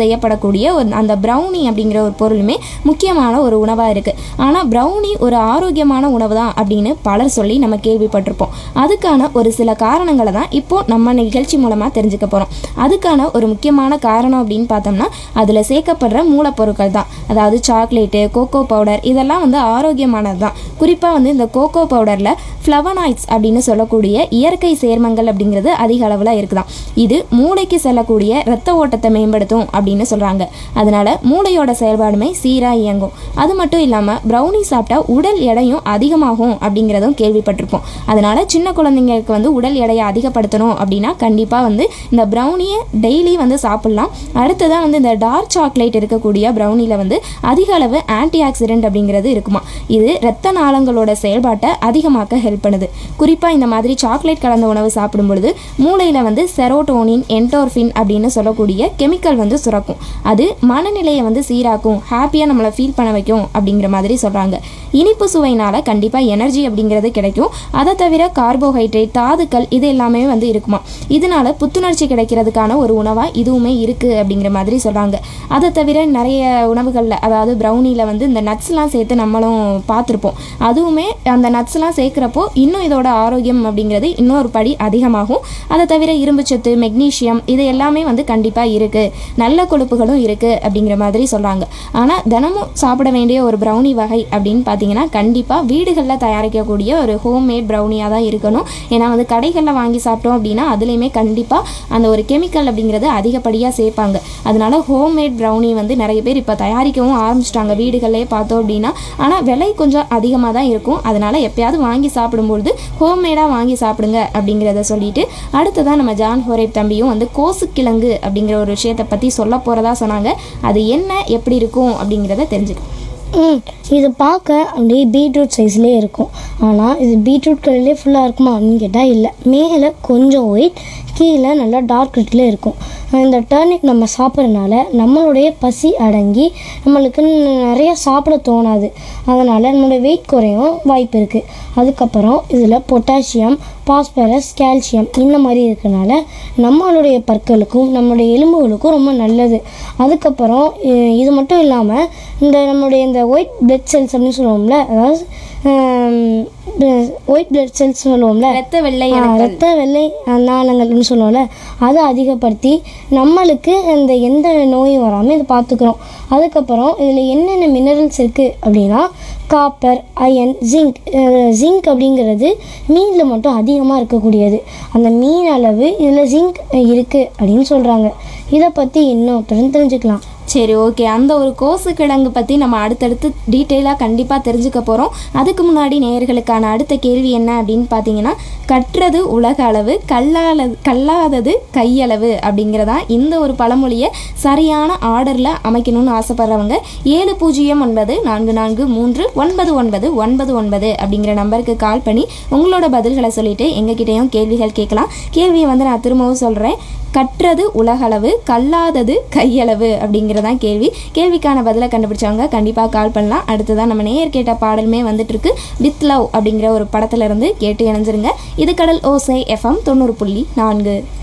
செய்யப்படக்கூடிய ஒரு அந்த ப்ரௌனி அப்படிங்கிற ஒரு பொருளுமே முக்கியமான ஒரு உணவாக இருக்குது ஆனால் ப்ரௌனி ஒரு ஆரோக்கியமான உணவு தான் அப்படின்னு பலர் சொல்லி நம்ம கேள்விப்பட்டிருப்போம் அதுக்கான ஒரு சில காரணங்களை தான் இப்போ நம்ம நிகழ்ச்சி மூலமாக தெரிஞ்சுக்க போகிறோம் அதுக்கான ஒரு முக்கியமான காரணம் அப்படின்னு பார்த்தோம்னா அதில் சேர்க்கப்படுற மூலப்பொருட்கள் தான் அதாவது சாக்லேட்டு கோகோ பவுடர் இதெல்லாம் வந்து ஆரோக்கியமானது தான் குறிப்பாக வந்து இந்த கோகோ பவுடரில் ஃப்ளவனாய்ட்ஸ் அப்படின்னு சொல்லக்கூடிய இயற்கை சேர்மங்கள் அப்படிங்கிறது அதிக அளவில் இருக்குதாம் இது மூளைக்கு செல்லக்கூடிய இரத்த ஓட்டத்தை மேம்படுத்தும் அப்படின்னு சொல்கிறாங்க அதனால மூளையோட செயல்பாடுமே சீராக இயங்கும் அது மட்டும் இல்லாமல் ப்ரௌனி சாப்பிட்டா உடல் எடையும் அதிகமாகும் அப்படிங்கிறதும் கேள்விப்பட்டிருப்போம் அதனால சின்ன குழந்தைங்களுக்கு வந்து உடல் எடையை அதிகப்படுத்தணும் அப்படின்னா கண்டிப்பாக வந்து இந்த ப்ரௌனியை டெய்லி வந்து சாப்பிட்லாம் அடுத்ததான் வந்து இந்த டார்க் சாக்லேட் இருக்கக்கூடிய ப்ரௌனியில் வந்து அதிக அளவு ஆன்டி ஆக்சிடென்ட் அப்படிங்கிறது இருக்குமா இது இரத்த நாளங்களோட செயல்பாட்டை அதிகமாக்க ஹெல்ப் பண்ணுது குறிப்பாக இந்த மாதிரி சாக்லேட் கலந்த உணவு சாப்பிடும் பொழுது மூளையில் வந்து செரோட்டோனின் என்டோர்ஃபின் அப்படின்னு சொல்லக்கூடிய கெமிக்கல் வந்து சுரக்கும் அது மனநிலையை வந்து சீராக்கும் ஹாப்பியாக நம்மளை ஃபீல் பண்ண வைக்கும் அப்படிங்கிற மாதிரி சொல்கிறாங்க இனிப்பு சுவையினால் கண்டிப்பாக எனர்ஜி அப்படிங்கிறது கிடைக்கும் அதை தவிர கார்போஹைட்ரேட் தாதுக்கள் இது எல்லாமே வந்து இருக்குமா இதனால புத்துணர்ச்சி கிடைக்கிறதுக்கான ஒரு உணவாக இதுவுமே இருக்குது அப்படிங்கிற மாதிரி சொல்கிறாங்க அதை தவிர நிறைய உணவுகளில் அதாவது ப்ரௌனியில் வந்து இந்த நட்ஸ்லாம் சேர்த்து நம்மளும் பார்த்துருப்போம் அதுவுமே அந்த நட்ஸ்லாம் சேர்க்குறப்போ இன்னும் இதோட ஆரோக்கியம் அப்படிங்கிறது இன்னொரு படி அதிகமாகும் அதை தவிர இரும்புச்சத்து மெக்னீஷியம் இது எல்லாமே வந்து கண்டிப்பாக இருக்குது நல்ல கொழுப்புகளும் இருக்குது அப்படிங்கிற மாதிரி சொல்கிறாங்க ஆனால் தினமும் சாப்பிட வேண்டிய ஒரு ப்ரௌனி வகை அப்படின்னு பார்த்தீங்கன்னா கண்டிப்பாக வீடுகளில் தயாரிக்கக்கூடிய ஒரு ஹோம்மேட் ப்ரௌனியாக தான் இருக்கணும் ஏன்னா வந்து கடைகளில் வாங்கி சாப்பிட்டோம் அப்படின்னா அதுலேயுமே கண்டிப்பாக அந்த ஒரு கெமிக்கல் அப்படிங்கிறது அதிகப்படியாக சேர்ப்பாங்க அதனால ஹோம்மேட் ப்ரௌனி வந்து நிறைய பேர் இப்போ தயாரிக்கவும் ஆரம்பிச்சிட்டாங்க வீடுகளிலே பார்த்தோம் அப்படின்னா ஆனால் விலை கொஞ்சம் அதிகமாக தான் இருக்கும் அதனால எப்பயாவது வாங்கி சாப்பிடும்பொழுது ஹோம்மேடாக வாங்கி சாப்பிடுங்க அப்படிங்கிறத சொல்லிட்டு அடுத்ததான் நம்ம ஜான் ஹோரேப் தம்பியும் வந்து கோசுக்கிழங்கு அப்படிங்கிற ஒரு விஷயத்தை பற்றி சொல்ல போகிறதா சொன்னாங்க அது என்ன எப்படி இருக்கும் அப்படிங்கிறத தெரிஞ்சுக்கலாம் ம் இது பார்க்க அப்படியே பீட்ரூட் சைஸ்லேயே இருக்கும் ஆனால் இது பீட்ரூட் கலர்லேயே ஃபுல்லாக இருக்குமா அப்படின்னு கேட்டால் இல்லை மேலே கொஞ்சம் ஒயிட் கீழே நல்லா டார்க் ரெட்லேயே இருக்கும் இந்த டர்னிப் நம்ம சாப்பிட்றதுனால நம்மளுடைய பசி அடங்கி நம்மளுக்கு நிறைய சாப்பிட தோணாது அதனால் நம்மளுடைய வெயிட் குறையும் வாய்ப்பு இருக்குது அதுக்கப்புறம் இதில் பொட்டாசியம் பாஸ்பரஸ் கால்சியம் இந்த மாதிரி இருக்கனால நம்மளுடைய பற்களுக்கும் நம்மளுடைய எலும்புகளுக்கும் ரொம்ப நல்லது அதுக்கப்புறம் இ- இது மட்டும் இல்லாமல் இந்த நம்மளுடைய இந்த ஒயிட் பிளட் செல்ஸ் அப்படின்னு சொல்லுவோம்ல அதாவது ஒயிட் பிளட் செல்ஸ் சொல்லுவோம்ல ரத்த வெள்ளை ஆ, ரத்த வெள்ளை நாளங்கள்னு சொல்லுவோம்ல அதை அதிகப்படுத்தி நம்மளுக்கு இந்த எந்த நோயும் வராமல் இதை பார்த்துக்கிறோம் அதுக்கப்புறம் இதில் என்னென்ன மினரல்ஸ் இருக்குது அப்படின்னா காப்பர் அயன் ஜிங்க் ஜிங்க் அப்படிங்கிறது மீனில் மட்டும் அதிகமாக இருக்கக்கூடியது அந்த மீன் அளவு இதில் ஜிங்க் இருக்குது அப்படின்னு சொல்கிறாங்க இதை பற்றி இன்னும் தெரிஞ்சுக்கலாம் சரி ஓகே அந்த ஒரு கோசு கிழங்கு பற்றி நம்ம அடுத்தடுத்து டீட்டெயிலாக கண்டிப்பாக தெரிஞ்சுக்க போகிறோம் அதுக்கு முன்னாடி நேயர்களுக்கான அடுத்த கேள்வி என்ன அப்படின்னு பார்த்தீங்கன்னா கற்றது உலக அளவு கல்லாலது கல்லாதது கையளவு அப்படிங்கிறதா இந்த ஒரு பழமொழியை சரியான ஆர்டரில் அமைக்கணும்னு ஆசைப்படுறவங்க ஏழு பூஜ்ஜியம் ஒன்பது நான்கு நான்கு மூன்று ஒன்பது ஒன்பது ஒன்பது ஒன்பது அப்படிங்கிற நம்பருக்கு கால் பண்ணி உங்களோட பதில்களை சொல்லிட்டு எங்ககிட்டயும் கேள்விகள் கேட்கலாம் கேள்வியை வந்து நான் திரும்பவும் சொல்கிறேன் கற்றது உலகளவு கல்லாதது கையளவு அப்படிங்கிறதான் கேள்வி கேள்விக்கான பதிலை கண்டுபிடிச்சவங்க கண்டிப்பாக கால் பண்ணலாம் அடுத்ததான் நம்ம நேயர் கேட்ட பாடலுமே வந்துட்டு இருக்கு வித் லவ் அப்படிங்கிற ஒரு படத்துல இருந்து கேட்டு இணைஞ்சிருங்க இது கடல் ஓசை எஃப்எம் தொண்ணூறு புள்ளி நான்கு